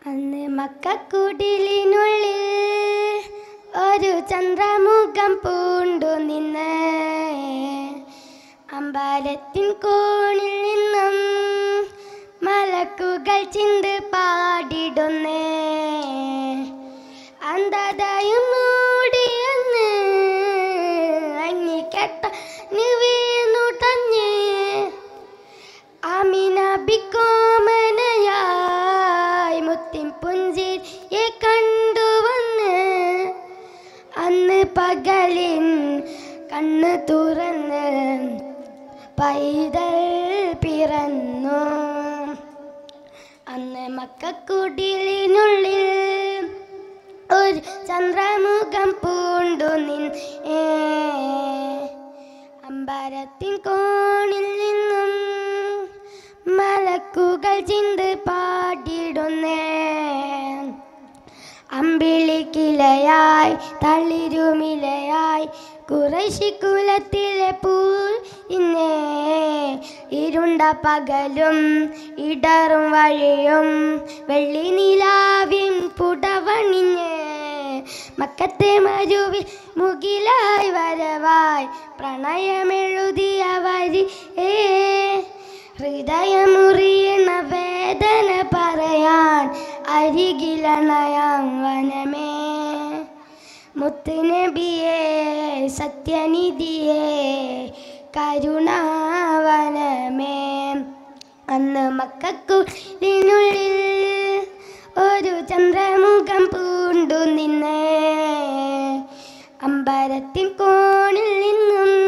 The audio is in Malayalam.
അന്ന് മക്കക്കുടിലിനുള്ളിൽ ഒരു ചന്ദ്രമുഖം പൂണ്ടു നിന്ന് അമ്പാരത്തിൻ കോണിൽ നിന്നും മലക്കുകൾ ചിന്ത് പാടിടുന്നേ അന്ധതയും മൂടിയെന്ന് അങ്ങിക്കെട്ട വീണു തഞ്ഞേ അമിന ബിക്കോമനയായി മുത്തിൻ പുഞ്ചിരിയെ കണ്ടുവന്ന് അന്ന് പകലിൻ കണ്ണ് തുറന്ന് പൈതൽ പിറന്നു അന്ന് മക്കക്കുടിലിനുള്ളിൽ ഒരു ചന്ദ്രമുഖം പൂണ്ടു നിൻ ഏ അമ്പരത്തിൻ കോണിൽ നിന്നും മലക്കുകൾ ചിന്ത് പാടിടുന്നേ അമ്പിളിക്കിലയായി തളിരുമിലയായി കുറശി കുലത്തിലെ പൂ ഇന്നേ ഇരുണ്ട പകലും ഇടറും വഴിയും വെള്ളി നിലാവിൻ പുടവണിഞ്ഞ് മക്കത്തെ മരുവിൽ മുകിലായി വരവായി പ്രണയമെഴുതിയ വരി ഏ ഹൃദയമുറിയണ വേദന പറയാൻ അരികിലണയാം വനമേ മുത്തുനബിയേ സത്യനിധിയേ കരുണാവനമേ അന്ന് മക്കക്കുള്ളിനുള്ളിൽ ഒരു ചന്ദ്രമുഖം പൂണ്ടു നിന്നേ അമ്പരത്തിൻ കോണിൽ നിന്നും